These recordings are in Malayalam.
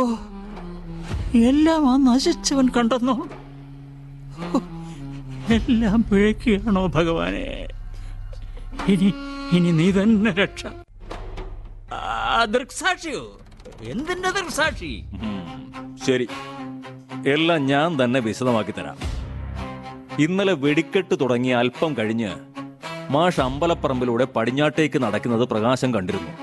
എല്ലാം ആ നശിച്ചവൻ കണ്ടെന്നോ ഓ, എല്ലാം പിഴയ്ക്കുകയാണോ ഭഗവാനെ ഇനി ഇനി നീ തന്നെ രക്ഷ ആ, ദൃക്സാക്ഷിയോ എന്തിന്റെ ദൃക്സാക്ഷി ശരി എല്ലാം ഞാൻ തന്നെ വിശദമാക്കി തരാം ഇന്നലെ വെടിക്കെട്ട് തുടങ്ങി അല്പം കഴിഞ്ഞ് മാഷ് അമ്പലപ്പറമ്പിലൂടെ പടിഞ്ഞാട്ടേക്ക് നടക്കുന്നത് പ്രകാശം കണ്ടിരുന്നു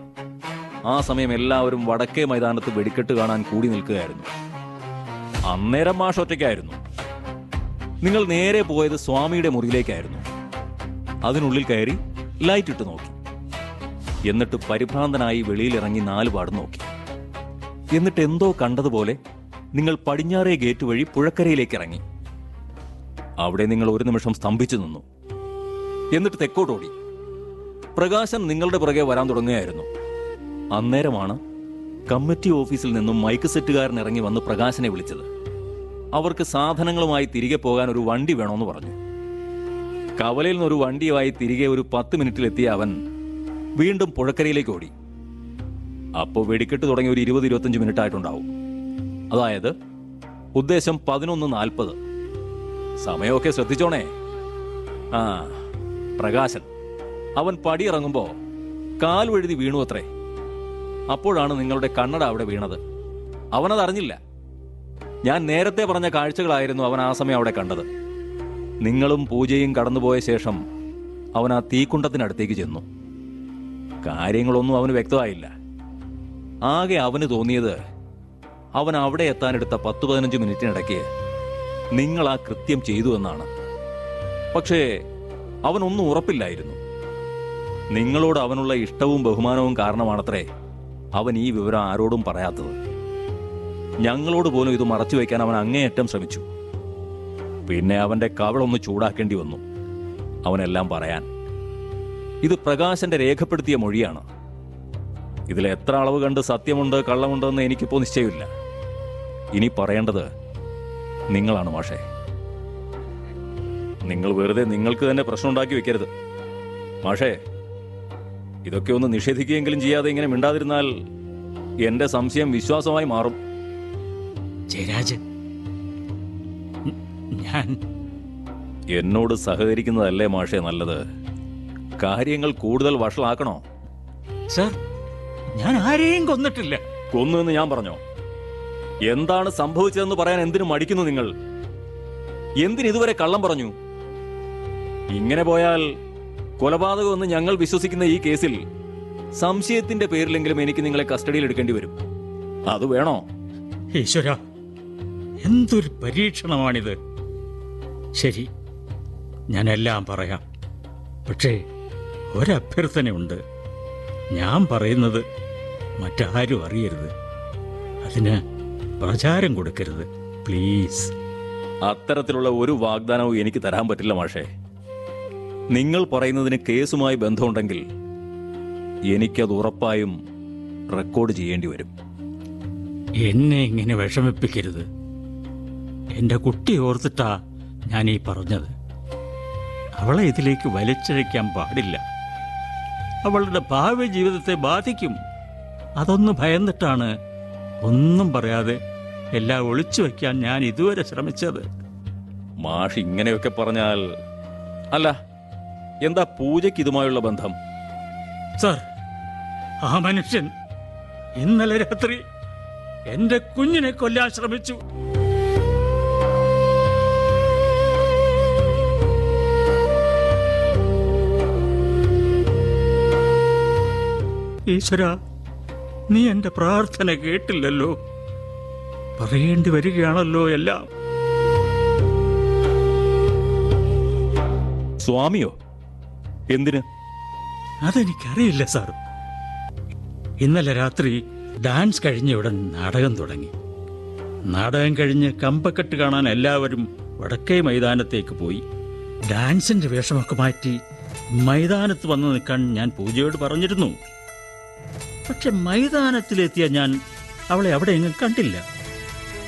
ആ സമയം എല്ലാവരും വടക്കേ മൈതാനത്ത് വെടിക്കെട്ട് കാണാൻ കൂടി നിൽക്കുകയായിരുന്നു അന്നേരം മാഷ് ഒറ്റയ്ക്കായിരുന്നു നിങ്ങൾ നേരെ പോയത് സ്വാമിയുടെ മുറിയിലേക്കായിരുന്നു അതിനുള്ളിൽ കയറി ലൈറ്റ് ഇട്ട് നോക്കി എന്നിട്ട് പരിഭ്രാന്തനായി വെളിയിലിറങ്ങി നാല് പാട് നോക്കി എന്നിട്ട് എന്തോ കണ്ടതുപോലെ നിങ്ങൾ പടിഞ്ഞാറേ ഗേറ്റ് വഴി പുഴക്കരയിലേക്ക് ഇറങ്ങി അവിടെ നിങ്ങൾ ഒരു നിമിഷം സ്തംഭിച്ചു നിന്നു എന്നിട്ട് തെക്കോട്ടോടി പ്രകാശൻ നിങ്ങളുടെ പുറകെ വരാൻ തുടങ്ങുകയായിരുന്നു അന്നേരമാണ് കമ്മിറ്റി ഓഫീസിൽ നിന്നും മൈക്ക് സെറ്റുകാരൻ ഇറങ്ങി വന്ന് പ്രകാശനെ വിളിച്ചത് അവർക്ക് സാധനങ്ങളുമായി തിരികെ പോകാൻ ഒരു വണ്ടി വേണമെന്ന് പറഞ്ഞു കവലയിൽ നിന്ന് ഒരു വണ്ടിയുമായി തിരികെ ഒരു പത്ത് മിനിറ്റിലെത്തിയ അവൻ വീണ്ടും പുഴക്കരയിലേക്ക് ഓടി അപ്പോൾ വെടിക്കെട്ട് തുടങ്ങി ഒരു ഇരുപത് ഇരുപത്തഞ്ച് മിനിറ്റ് ആയിട്ടുണ്ടാവും അതായത് ഉദ്ദേശം പതിനൊന്ന് നാൽപ്പത് സമയമൊക്കെ ശ്രദ്ധിച്ചോണേ ആ പ്രകാശൻ അവൻ പടിയിറങ്ങുമ്പോ കാൽ വഴുതി വീണു അത്രേ അപ്പോഴാണ് നിങ്ങളുടെ കണ്ണട അവിടെ വീണത് അവനത് അറിഞ്ഞില്ല ഞാൻ നേരത്തെ പറഞ്ഞ കാഴ്ചകളായിരുന്നു അവൻ ആ സമയം അവിടെ കണ്ടത് നിങ്ങളും പൂജയും കടന്നുപോയ ശേഷം അവൻ ആ തീക്കുണ്ടത്തിനടുത്തേക്ക് ചെന്നു കാര്യങ്ങളൊന്നും അവന് വ്യക്തമായില്ല ആകെ അവന് തോന്നിയത് അവൻ അവിടെ എത്താനെടുത്ത പത്ത് പതിനഞ്ച് മിനിറ്റിനിടയ്ക്ക് നിങ്ങൾ ആ കൃത്യം ചെയ്തു എന്നാണ് പക്ഷേ അവനൊന്നും ഉറപ്പില്ലായിരുന്നു നിങ്ങളോട് അവനുള്ള ഇഷ്ടവും ബഹുമാനവും കാരണമാണത്രേ അവൻ ഈ വിവരം ആരോടും പറയാത്തത് ഞങ്ങളോട് പോലും ഇത് മറച്ചു വയ്ക്കാൻ അവൻ അങ്ങേയറ്റം ശ്രമിച്ചു പിന്നെ അവന്റെ കവളൊന്ന് ചൂടാക്കേണ്ടി വന്നു അവനെല്ലാം പറയാൻ ഇത് പ്രകാശന്റെ രേഖപ്പെടുത്തിയ മൊഴിയാണ് ഇതിൽ എത്ര അളവ് കണ്ട് സത്യമുണ്ട് കള്ളമുണ്ട് എന്ന് എനിക്കിപ്പോ നിശ്ചയമില്ല ഇനി പറയേണ്ടത് നിങ്ങളാണ് മാഷേ നിങ്ങൾ വെറുതെ നിങ്ങൾക്ക് തന്നെ പ്രശ്നം ഉണ്ടാക്കി വെക്കരുത് മാഷേ ഇതൊക്കെ ഒന്ന് നിഷേധിക്കുകയെങ്കിലും ചെയ്യാതെ ഇങ്ങനെ മിണ്ടാതിരുന്നാൽ എന്റെ സംശയം വിശ്വാസമായി മാറും ജയരാജൻ ഉം, ഞാൻ എന്നോട് സഹകരിക്കുന്നതല്ലേ മാഷേ നല്ലത് കാര്യങ്ങൾ കൂടുതൽ വഷളാക്കണോ സർ ഞാൻ ആരെയും കൊന്നിട്ടില്ല കൊന്നു എന്ന് ഞാൻ പറഞ്ഞോ എന്താണ് സംഭവിച്ചതെന്ന് പറയാൻ എന്തിനു മടിക്കുന്നു നിങ്ങൾ എന്തിന് ഇതുവരെ കള്ളം പറഞ്ഞു ഇങ്ങനെ പോയാൽ കൊലപാതകമെന്ന് ഞങ്ങൾ വിശ്വസിക്കുന്ന ഈ കേസിൽ സംശയത്തിന്റെ പേരിലെങ്കിലും എനിക്ക് നിങ്ങളെ കസ്റ്റഡിയിൽ എടുക്കേണ്ടി വരും അത് വേണോ ഈശ്വര എന്തൊരു പരീക്ഷണമാണിത് ശരി ഞാനെല്ലാം പറയാം പക്ഷേ ഒരഭ്യർത്ഥനയുണ്ട് ഞാൻ പറയുന്നത് മറ്റാരും അറിയരുത് അതിന് പ്രചാരം കൊടുക്കരുത് പ്ലീസ് അത്തരത്തിലുള്ള ഒരു വാഗ്ദാനവും എനിക്ക് തരാൻ പറ്റില്ല മാഷേ നിങ്ങൾ പറയുന്നതിന് കേസുമായി ബന്ധമുണ്ടെങ്കിൽ എനിക്കത് ഉറപ്പായും റെക്കോർഡ് ചെയ്യേണ്ടി വരും എന്നെ ഇങ്ങനെ വിഷമിപ്പിക്കരുത് എന്റെ കുട്ടി ഓർത്തിട്ടാ ഞാൻ ഈ പറഞ്ഞത് അവളെ ഇതിലേക്ക് വലിച്ചഴയ്ക്കാൻ പാടില്ല അവളുടെ ഭാവി ജീവിതത്തെ ബാധിക്കും അതൊന്ന് ഭയന്നിട്ടാണ് ഒന്നും പറയാതെ എല്ലാം ഒളിച്ചു വയ്ക്കാൻ ഞാൻ ഇതുവരെ ശ്രമിച്ചത് മാഷ് ഇങ്ങനെയൊക്കെ പറഞ്ഞാൽ അല്ല എന്താ പൂജയ്ക്ക് ഇതുമായുള്ള ബന്ധം സർ ആ മനുഷ്യൻ ഇന്നലെ രാത്രി എന്റെ കുഞ്ഞിനെ കൊല്ലാൻ ശ്രമിച്ചു ഈശ്വര നീ എന്റെ പ്രാർത്ഥന കേട്ടില്ലല്ലോ പറയേണ്ടി വരികയാണല്ലോ എല്ലാം സ്വാമിയോ എന്തിന് അതെനിക്കറിയില്ല സാർ ഇന്നലെ രാത്രി ഡാൻസ് കഴിഞ്ഞ ഉടൻ നാടകം തുടങ്ങി നാടകം കഴിഞ്ഞ് കമ്പക്കെട്ട് കാണാൻ എല്ലാവരും വടക്കേ മൈതാനത്തേക്ക് പോയി ഡാൻസിന്റെ വേഷമൊക്കെ മാറ്റി മൈതാനത്ത് വന്ന് നിൽക്കാൻ ഞാൻ പൂജയോട് പറഞ്ഞിരുന്നു പക്ഷെ മൈതാനത്തിലെത്തിയ ഞാൻ അവളെ അവിടെ എങ്ങും കണ്ടില്ല